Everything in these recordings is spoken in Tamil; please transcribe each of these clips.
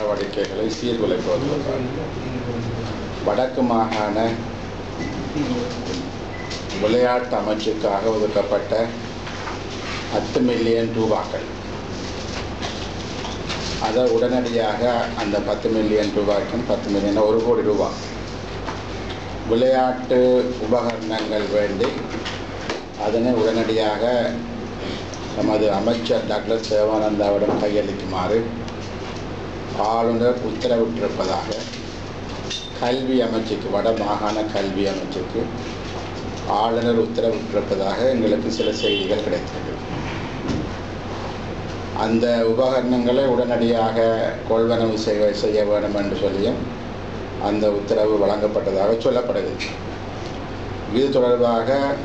நடவடிக்கைகளை சீர்குலைப்பதற்காக வடக்கு மாகாண விளையாட்டு அமைச்சுக்காக ஒதுக்கப்பட்ட பத்து மில்லியன் ரூபாக்கள் அதை உடனடியாக அந்த பத்து மில்லியன் ரூபாய்க்கும் பத்து மில்லியன் ஒரு கோடி ரூபாய் விளையாட்டு உபகரணங்கள் வேண்டி அதனை உடனடியாக நமது அமைச்சர் டாக்டர் சிவானந்தாவிடம் கையளிக்குமாறு ஆளுநர் உத்தரவிட்டிருப்பதாக கல்வி அமைச்சுக்கு வட மாகாண கல்வி அமைச்சுக்கு ஆளுநர் உத்தரவிட்டிருப்பதாக எங்களுக்கு சில செய்திகள் கிடைத்தது அந்த உபகரணங்களை உடனடியாக கொள்வனவு செய்ய செய்ய வேண்டும் என்று சொல்லியும் அந்த உத்தரவு வழங்கப்பட்டதாக சொல்லப்படுகிறது இது தொடர்பாக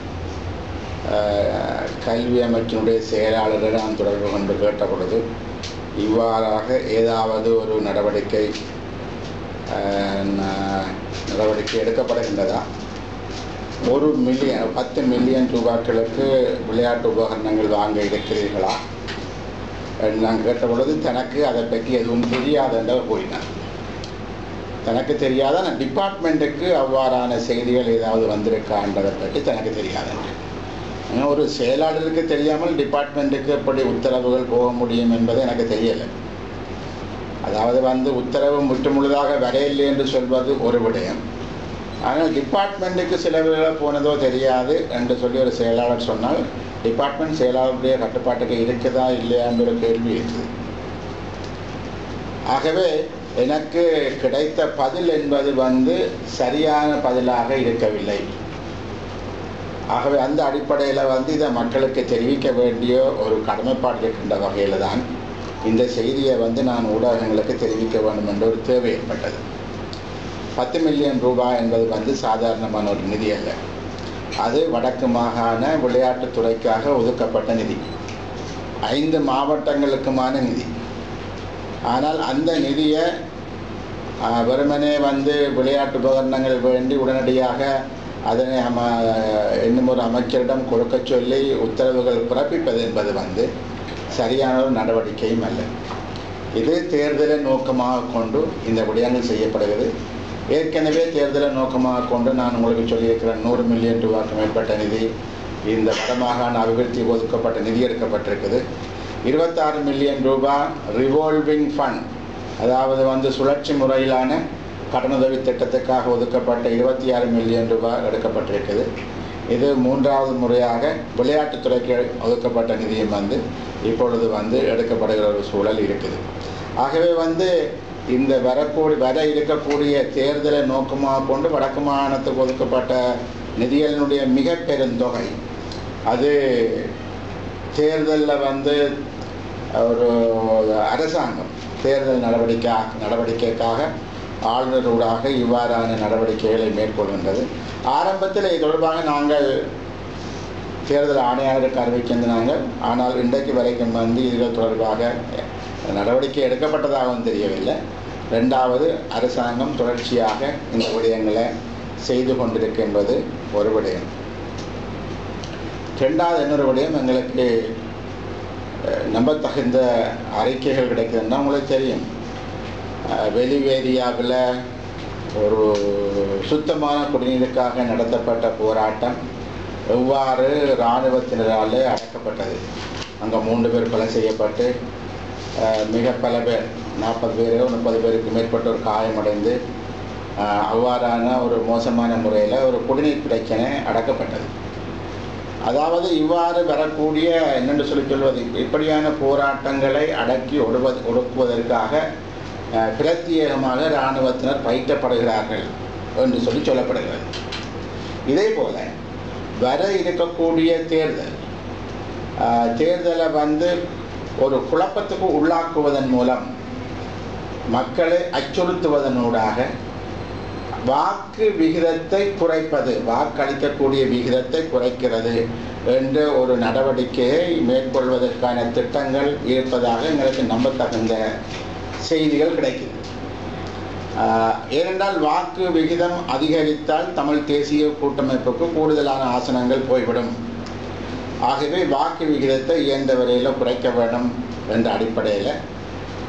அஹ், கல்வி அமைச்சினுடைய செயலாளரை நான் தொடர்பு கொண்டு கேட்ட பொழுது இவ்வாறாக ஏதாவது ஒரு நடவடிக்கை அஹ், ந- நடவடிக்கை எடுக்கப்படுகின்றதா ஒரு மில்லியன் பத்து மில்லியன் ரூபாய்களுக்கு விளையாட்டு உபகரணங்கள் வாங்க இருக்கிறீர்களா என்று நான் கேட்ட பொழுது தனக்கு அதை பற்றி எதுவும் தெரியாது என்று அவர் கூறினார் தனக்கு தெரியாத நான் டிபார்ட்மெண்ட்டுக்கு அவ்வாறான செய்திகள் ஏதாவது வந்திருக்கான்றதை பற்றி தனக்கு தெரியாது என்று ஆனால் ஒரு செயலாளருக்கு தெரியாமல் டிபார்ட்மெண்ட்டுக்கு எப்படி உத்தரவுகள் போக முடியும் என்பது எனக்கு தெரியலை அதாவது வந்து உத்தரவு முற்றுமுழுதாக வரையில்லை என்று சொல்வது ஒரு விடயம் ஆனால் டிபார்ட்மெண்ட்டுக்கு சில வேளை போனதோ தெரியாது என்று சொல்லி ஒரு செயலாளர் சொன்னால் டிபார்ட்மெண்ட் செயலாளருடைய கட்டுப்பாட்டுக்கு இருக்குதா இல்லையான்ற ஒரு கேள்வி இருக்குது ஆகவே எனக்கு கிடைத்த பதில் என்பது வந்து சரியான பதிலாக இருக்கவில்லை ஆகவே அந்த அடிப்படையில் வந்து இதை மக்களுக்கு தெரிவிக்க வேண்டிய ஒரு கடமைப்பாடு இருக்கின்ற வகையில் தான் இந்த செய்தியை வந்து நான் ஊடகங்களுக்கு தெரிவிக்க வேண்டும் என்ற ஒரு தேவை ஏற்பட்டது பத்து மில்லியன் ரூபாய் என்பது வந்து சாதாரணமான ஒரு நிதி அல்ல அது வடக்கு மாகாண விளையாட்டுத்துறைக்காக ஒதுக்கப்பட்ட நிதி ஐந்து மாவட்டங்களுக்குமான நிதி ஆனால் அந்த நிதியை ஆஹ், வெறுமனே வந்து விளையாட்டு உபகரணங்கள் வேண்டி உடனடியாக அதனை அம இன்னும் ஒரு அமைச்சரிடம் கொடுக்க சொல்லி உத்தரவுகள் பிறப்பிப்பது என்பது வந்து சரியான ஒரு நடவடிக்கையும் அல்ல இது தேர்தலை நோக்கமாக கொண்டு இந்த விடயங்கள் செய்யப்படுகிறது ஏற்கனவே தேர்தலை நோக்கமாக கொண்டு நான் உங்களுக்கு சொல்லியிருக்கிறேன் நூறு மில்லியன் ரூபாய்க்கு மேற்பட்ட நிதி இந்த வடமாகாண அபிவிருத்தி ஒதுக்கப்பட்ட நிதி எடுக்கப்பட்டிருக்குது இருபத்தாறு மில்லியன் ரூபாய் ரிவால்விங் ஃபண்ட் அதாவது வந்து சுழற்சி முறையிலான கடனுதவி திட்டத்துக்காக ஒதுக்கப்பட்ட இருபத்தி ஆறு மில்லியன் ரூபாய் எடுக்கப்பட்டிருக்குது இது மூன்றாவது முறையாக விளையாட்டுத்துறைக்கு ஒதுக்கப்பட்ட நிதியம் வந்து இப்பொழுது வந்து எடுக்கப்படுகிற ஒரு சூழல் இருக்குது ஆகவே வந்து இந்த வரக்கூடிய வர இருக்கக்கூடிய தேர்தலை நோக்கமாக கொண்டு வடக்கு மாகாணத்துக்கு ஒதுக்கப்பட்ட நிதிகளினுடைய மிக பெருந்தொகை அது தேர்தலில் வந்து ஒரு அரசாங்கம் தேர்தல் நடவடிக்கை நடவடிக்கைக்காக ஆளுநரூடாக இவ்வாறான நடவடிக்கைகளை மேற்கொள்கின்றது ஆரம்பத்தில் இது தொடர்பாக நாங்கள் தேர்தல் ஆணையாளருக்கு அறிவிக்கின்றனாங்க ஆனால் இன்றைக்கு வரைக்கும் வந்து இதுகள் தொடர்பாக நடவடிக்கை எடுக்கப்பட்டதாகவும் தெரியவில்லை ரெண்டாவது அரசாங்கம் தொடர்ச்சியாக இந்த விடயங்களை செய்து கொண்டிருக்கின்றது ஒரு விடயம் ரெண்டாவது இன்னொரு விடயம் எங்களுக்கு அஹ், நம்பத்தகுந்த அறிக்கைகள் கிடைக்குதுன்னா உங்களுக்கு தெரியும் அஹ், வெளிவேரியாவில் ஒரு சுத்தமான குடிநீருக்காக நடத்தப்பட்ட போராட்டம் எவ்வாறு இராணுவத்தினரால் அடக்கப்பட்டது அங்கே மூன்று பேர் கொலை செய்யப்பட்டு அஹ், மிக பல பேர் நாற்பது பேரோ முப்பது பேருக்கு மேற்பட்டோர் காயமடைந்து அஹ், அவ்வாறான ஒரு மோசமான முறையில் ஒரு குடிநீர் பிரச்சனை அடக்கப்பட்டது அதாவது இவ்வாறு வரக்கூடிய என்னென்று சொல்லி சொல்வது இப்படியான போராட்டங்களை அடக்கி ஒடுவது ஒடுக்குவதற்காக அஹ், பிரத்யேகமாக இராணுவத்தினர் பயிற்றப்படுகிறார்கள் என்று சொல்லி சொல்லப்படுகிறது இதே போல வர இருக்கக்கூடிய தேர்தல் அஹ், தேர்தலை வந்து ஒரு குழப்பத்துக்கு உள்ளாக்குவதன் மூலம் மக்களை அச்சுறுத்துவதனூடாக வாக்கு விகிதத்தை குறைப்பது வாக்களிக்கக்கூடிய விகிதத்தை குறைக்கிறது என்ற ஒரு நடவடிக்கையை மேற்கொள்வதற்கான திட்டங்கள் இருப்பதாக எங்களுக்கு நம்பத்தகுந்த செய்திகள் கிடைக்குது ஆஹ், ஏனென்றால் வாக்கு விகிதம் அதிகரித்தால் தமிழ் தேசிய கூட்டமைப்புக்கு கூடுதலான ஆசனங்கள் போய்விடும் ஆகவே வாக்கு விகிதத்தை இயன்ற வரையில் குறைக்க வேண்டும் என்ற அடிப்படையில்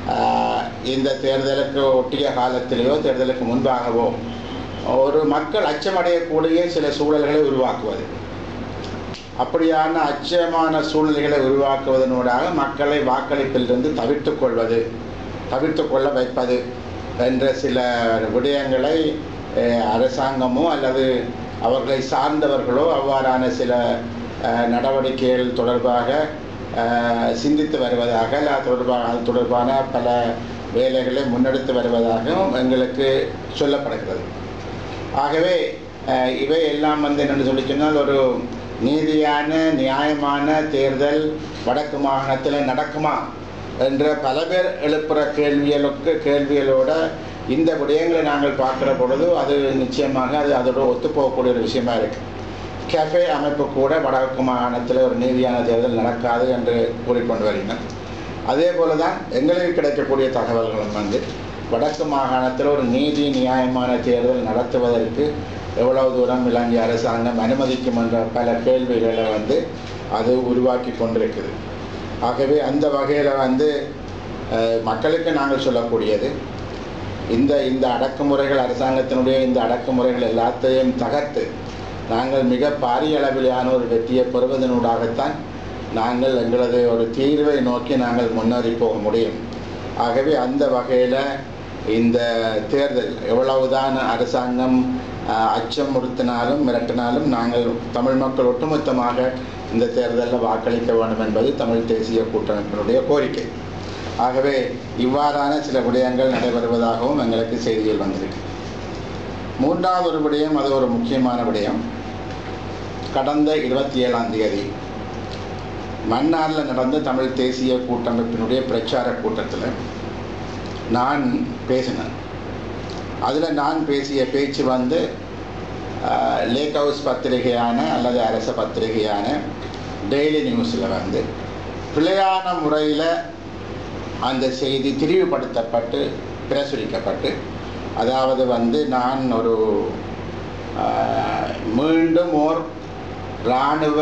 ஆஹ், இந்த தேர்தலுக்கு ஒட்டிய காலத்திலேயோ தேர்தலுக்கு முன்பாகவோ ஒரு மக்கள் அச்சமடையக்கூடிய சில சூழல்களை உருவாக்குவது அப்படியான அச்சமான சூழ்நிலைகளை உருவாக்குவதனூடாக மக்களை வாக்களிப்பிலிருந்து தவிர்த்துக் கொள்வது தவிர்த்துக் கொள்ள வைப்பது என்ற சில விடயங்களை அஹ், அரசாங்கமோ அல்லது அவர்களை சார்ந்தவர்களோ அவ்வாறான சில அஹ், நடவடிக்கைகள் தொடர்பாக அஹ், சிந்தித்து வருவதாக அல்ல அது தொடர்பாக அது தொடர்பான பல வேலைகளை முன்னெடுத்து வருவதாகவும் எங்களுக்கு சொல்லப்படுகிறது ஆகவே அஹ், இவை எல்லாம் வந்து என்னென்னு சொல்லி சொன்னால் ஒரு நீதியான நியாயமான தேர்தல் வடக்கு மாகாணத்தில் நடக்குமா என்ற பல பேர் எழுப்புகிற கேள்விகளுக்கு கேள்விகளோட இந்த விடயங்களை நாங்கள் பார்க்குற பொழுது அது நிச்சயமாக அது அதோட ஒத்துப்போகக்கூடிய ஒரு விஷயமா இருக்கு கேஃபே அமைப்பு கூட வடக்கு மாகாணத்தில் ஒரு நீதியான தேர்தல் நடக்காது என்று கூறிக்கொண்டு வருகிறேன் அதே போல தான் எங்களுக்கு கிடைக்கக்கூடிய தகவல்களும் வந்து வடக்கு மாகாணத்தில் ஒரு நீதி நியாயமான தேர்தல் நடத்துவதற்கு எவ்வளவு தூரம் இலங்கை அரசாங்கம் அனுமதிக்கும் என்ற பல கேள்விகளை வந்து அது உருவாக்கி கொண்டிருக்குது ஆகவே அந்த வகையில் வந்து அஹ், மக்களுக்கு நாங்கள் சொல்லக்கூடியது இந்த இந்த அடக்குமுறைகள் அரசாங்கத்தினுடைய இந்த அடக்குமுறைகள் எல்லாத்தையும் தகர்த்து நாங்கள் மிக பாரிய அளவிலான ஒரு வெற்றியை பெறுவதனூடாகத்தான் நாங்கள் எங்களது ஒரு தீர்வை நோக்கி நாங்கள் முன்னேறி போக முடியும் ஆகவே அந்த வகையில் இந்த தேர்தல் எவ்வளவுதான் அரசாங்கம் ஆஹ், அச்சமுறுத்தினாலும் மிரட்டினாலும் நாங்கள் தமிழ் மக்கள் ஒட்டுமொத்தமாக இந்த தேர்தலில் வாக்களிக்க வேண்டும் என்பது தமிழ் தேசிய கூட்டமைப்பினுடைய கோரிக்கை ஆகவே இவ்வாறான சில விடயங்கள் நடைபெறுவதாகவும் எங்களுக்கு செய்திகள் வந்திருக்கு மூன்றாவது ஒரு விடயம் அது ஒரு முக்கியமான விடயம் கடந்த இருபத்தி ஏழாம் தேதி மன்னாரில் நடந்த தமிழ் தேசிய கூட்டமைப்பினுடைய பிரச்சார கூட்டத்தில் நான் பேசினேன் அதில் நான் பேசிய பேச்சு வந்து ஆஹ், லேக் ஹவுஸ் பத்திரிகையான அல்லது அரச பத்திரிகையான டெய்லி நியூஸில் வந்து பிழையான முறையில் அந்த செய்தி திரிவுபடுத்தப்பட்டு பிரசுரிக்கப்பட்டு அதாவது வந்து நான் ஒரு ஆஹ், மீண்டும் ஓர் இராணுவ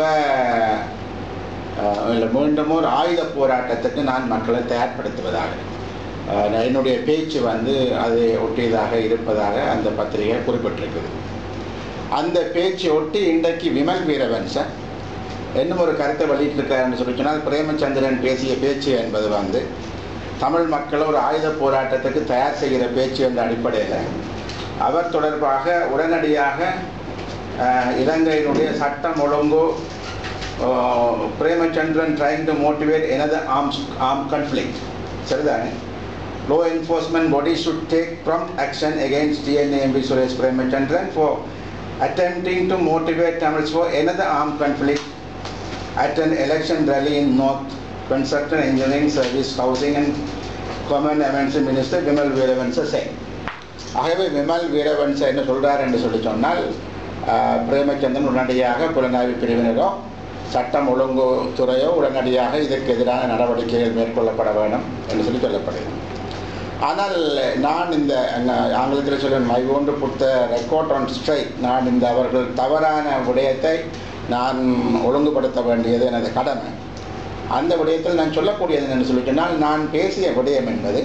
ஆஹ், இல்லை மீண்டும் ஒரு ஆயுத போராட்டத்துக்கு நான் மக்களை தயார்படுத்துவதாக ஆஹ், நான் என்னுடைய பேச்சு வந்து அதை ஒட்டியதாக இருப்பதாக அந்த பத்திரிகை குறிப்பிட்டிருக்குது அந்த பேச்சை ஒட்டி இன்றைக்கு விமல் வீரவன்சன் இன்னும் ஒரு கருத்தை வெளியிட்டிருக்காருன்னு சொல்லி சொன்னால் பிரேமச்சந்திரன் பேசிய பேச்சு என்பது வந்து தமிழ் மக்கள் ஒரு ஆயுத போராட்டத்துக்கு தயார் செய்கிற பேச்சு என்ற அடிப்படையில் அவர் தொடர்பாக உடனடியாக அஹ், இலங்கையினுடைய சட்டம் ஒழுங்கு அஹ், பிரேமச்சந்திரன் ட்ரைங் டு மோட்டிவேட் எனது ஆர்ம்ஸ் ஆர்ம் கன்ஃப்ளிக்ட் சரிதானே law enforcement bodies should take prompt action against TNAMB Suresh Premachandran for attempting to motivate Tamils for another armed conflict at an election rally in North Construction Engineering Service Housing and Common Amendment Minister Vimal Veeravansa said. ஆகவே விமல் வீரவன்ச என்ன சொல்றார் என்று சொல்லி சொன்னால் ஆஹ், பிரேமச்சந்திரன் உடனடியாக புலனாய்வு பிரிவினரோ சட்டம் ஒழுங்கு துறையோ உடனடியாக இதற்கு எதிரான நடவடிக்கைகள் மேற்கொள்ளப்பட வேண்டும் என்று சொல்லி சொல்லப்படுகிறது ஆனால் நான் இந்த அங்க- ஆங்கிலத்தில் சொல்லுவேன் மை ஓன்று புத்த ரெக்கார்ட் ஆன் ஸ்ட்ரைக் நான் இந்த அவர்கள் தவறான விடயத்தை நான் ஒழுங்குபடுத்த வேண்டியது எனது கடமை அந்த விடயத்தில் நான் சொல்லக்கூடியது என்று சொல்லி சொன்னால் நான் பேசிய விடயம் என்பது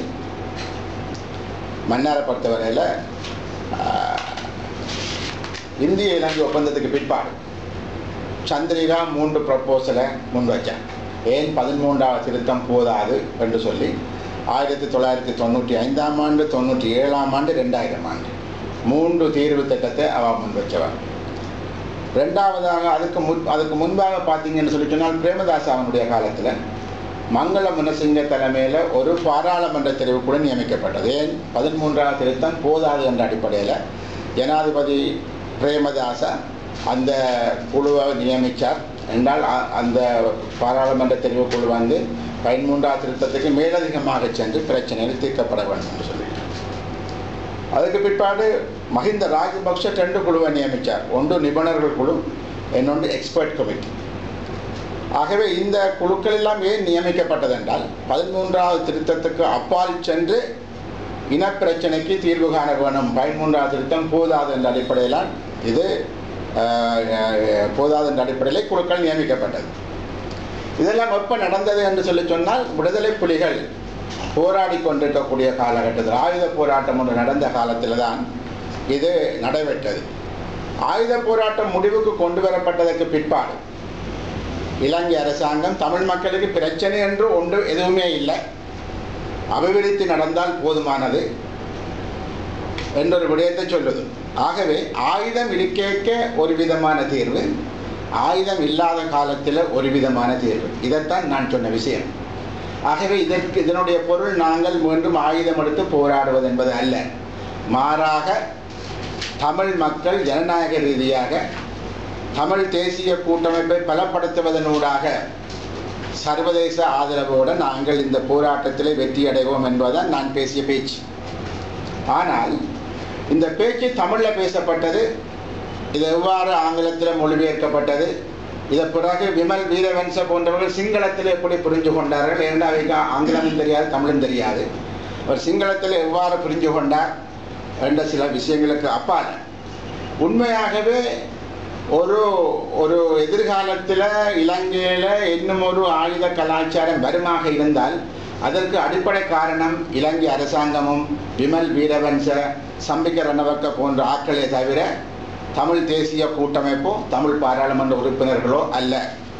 மன்னாரை பொறுத்தவரையில் ஆஹ், இந்திய இலங்கை ஒப்பந்தத்துக்கு பிற்பாடு சந்திரிகா மூன்று ப்ரப்போசலை முன்வைச்சார் ஏன் பதிமூன்றாவது திருத்தம் போதாது என்று சொல்லி ஆயிரத்தி தொள்ளாயிரத்தி தொண்ணூற்றி ஐந்தாம் ஆண்டு தொண்ணூற்றி ஏழாம் ஆண்டு ரெண்டாயிரம் ஆண்டு மூன்று தீர்வு திட்டத்தை அவ முன்வைச்சவர் ரெண்டாவதாக அதுக்கு முன் அதுக்கு முன்பாக பார்த்தீங்கன்னு சொல்லி சொன்னால் பிரேமதாஸ் அவனுடைய காலத்தில் மங்கள முனசிங்க தலைமையில் ஒரு பாராளுமன்ற தெரிவு கூட நியமிக்கப்பட்டது ஏன் பதிமூன்றாவது திருத்தம் போதாது என்ற அடிப்படையில் ஜனாதிபதி பிரேமதாச அந்த குழுவை நியமித்தார் என்றால் அ- அந்த பாராளுமன்ற தெரிவு குழு வந்து பதிமூன்றாவது திருத்தத்துக்கு மேலதிகமாக சென்று பிரச்சனைகள் தீர்க்கப்பட வேண்டும் என்று சொல்லிட்டார் அதுக்கு பிற்பாடு மஹிந்த ராஜபக்ஷ ரெண்டு குழுவை நியமித்தார் ஒன்று நிபுணர்கள் குழு இன்னொன்று எக்ஸ்பர்ட் கமிட்டி ஆகவே இந்த குழுக்கள் எல்லாம் ஏன் நியமிக்கப்பட்டது என்றால் பதிமூன்றாவது திருத்தத்துக்கு அப்பால் சென்று இனப்பிரச்சனைக்கு தீர்வு காண வேணும் பதிமூன்றாவது திருத்தம் போதாது என்ற அடிப்படையில் இது அஹ், அஹ், போதாது என்ற அடிப்படையில் குழுக்கள் நியமிக்கப்பட்டது இதெல்லாம் எப்போ நடந்தது என்று சொல்லி சொன்னால் விடுதலை புலிகள் போராடி கொண்டிருக்கக்கூடிய காலகட்டத்தில் ஆயுத போராட்டம் ஒன்று நடந்த காலத்தில் தான் இது நடைபெற்றது ஆயுத போராட்டம் முடிவுக்கு கொண்டு வரப்பட்டதற்கு பிற்பாடு இலங்கை அரசாங்கம் தமிழ் மக்களுக்கு பிரச்சனை என்று ஒன்று எதுவுமே இல்லை அபிவிருத்தி நடந்தால் போதுமானது என்றொரு விடயத்தை சொல்லுது ஆகவே ஆயுதம் இருக்கேக்க ஒரு விதமான தீர்வு ஆயுதம் இல்லாத காலத்தில் ஒரு விதமான தீர்வு இதைத்தான் நான் சொன்ன விஷயம் ஆகவே இதற்கு இதனுடைய பொருள் நாங்கள் மீண்டும் ஆயுதம் எடுத்து போராடுவது என்பது அல்ல மாறாக தமிழ் மக்கள் ஜனநாயக ரீதியாக தமிழ் தேசிய கூட்டமைப்பை பலப்படுத்துவதனூடாக சர்வதேச ஆதரவோடு நாங்கள் இந்த போராட்டத்தில் வெற்றி அடைவோம் என்பதுதான் நான் பேசிய பேச்சு ஆனால் இந்த பேச்சு தமிழில் பேசப்பட்டது இது எவ்வாறு ஆங்கிலத்தில் மொழிபெயர்க்கப்பட்டது இதை பிறகு விமல் வீரவன்ச போன்றவர்கள் சிங்களத்தில் எப்படி புரிஞ்சு கொண்டார்கள் ஏன்னா அவைக்கு ஆங்கிலமும் தெரியாது தமிழும் தெரியாது அவர் சிங்களத்தில் எவ்வாறு புரிஞ்சு கொண்டார் என்ற சில விஷயங்களுக்கு அப்பால் உண்மையாகவே ஒரு ஒரு எதிர்காலத்தில் இலங்கையில் இன்னும் ஒரு ஆயுத கலாச்சாரம் வருமாக இருந்தால் அதற்கு அடிப்படை காரணம் இலங்கை அரசாங்கமும் விமல் வீரவன்ச சம்பிக்க ரணவக்க போன்ற ஆட்களே தவிர தமிழ் தேசிய கூட்டமைப்போ தமிழ் பாராளுமன்ற உறுப்பினர்களோ அல்ல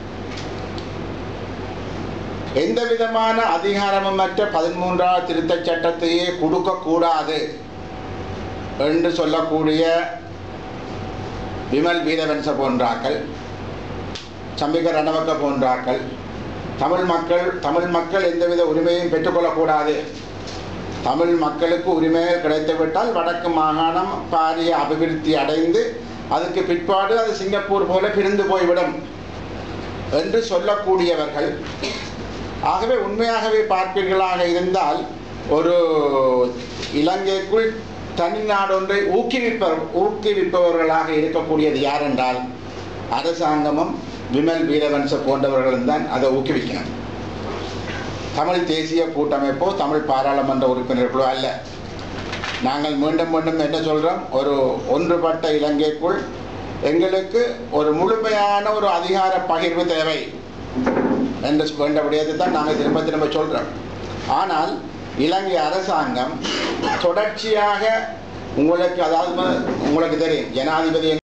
எந்த விதமான அதிகாரமற்ற பதிமூன்றாவது திருத்தச் சட்டத்தையே கொடுக்கக்கூடாது என்று சொல்லக்கூடிய விமல் வீரவன்ச போன்றாக்கள் சம்பிக்க ரணவக்க போன்றாக்கள் தமிழ் மக்கள் தமிழ் மக்கள் எந்தவித உரிமையும் பெற்றுக்கொள்ளக்கூடாது தமிழ் மக்களுக்கு உரிமைகள் கிடைத்துவிட்டால் வடக்கு மாகாணம் பாரிய அபிவிருத்தி அடைந்து அதுக்கு பிற்பாடு அது சிங்கப்பூர் போல பிரிந்து போய்விடும் என்று சொல்லக்கூடியவர்கள் ஆகவே உண்மையாகவே பார்ப்பீர்களாக இருந்தால் ஒரு இலங்கைக்குள் தனி நாடொன்றை ஊக்குவிப்ப ஊக்குவிப்பவர்களாக இருக்கக்கூடியது யார் என்றால் அரசாங்கமும் விமல் வீரவன்ச போன்றவர்களும் தான் அதை ஊக்குவிக்கணும் தமிழ் தேசிய கூட்டமைப்போ தமிழ் பாராளுமன்ற உறுப்பினர்களோ அல்ல நாங்கள் மீண்டும் மீண்டும் என்ன சொல்கிறோம் ஒரு ஒன்றுபட்ட இலங்கைக்குள் எங்களுக்கு ஒரு முழுமையான ஒரு அதிகார பகிர்வு தேவை என்று வேண்ட விடயத்தை தான் நாங்கள் திரும்ப திரும்ப சொல்கிறோம் ஆனால் இலங்கை அரசாங்கம் தொடர்ச்சியாக உங்களுக்கு அதாவது உங்களுக்கு தெரியும் ஜனாதிபதி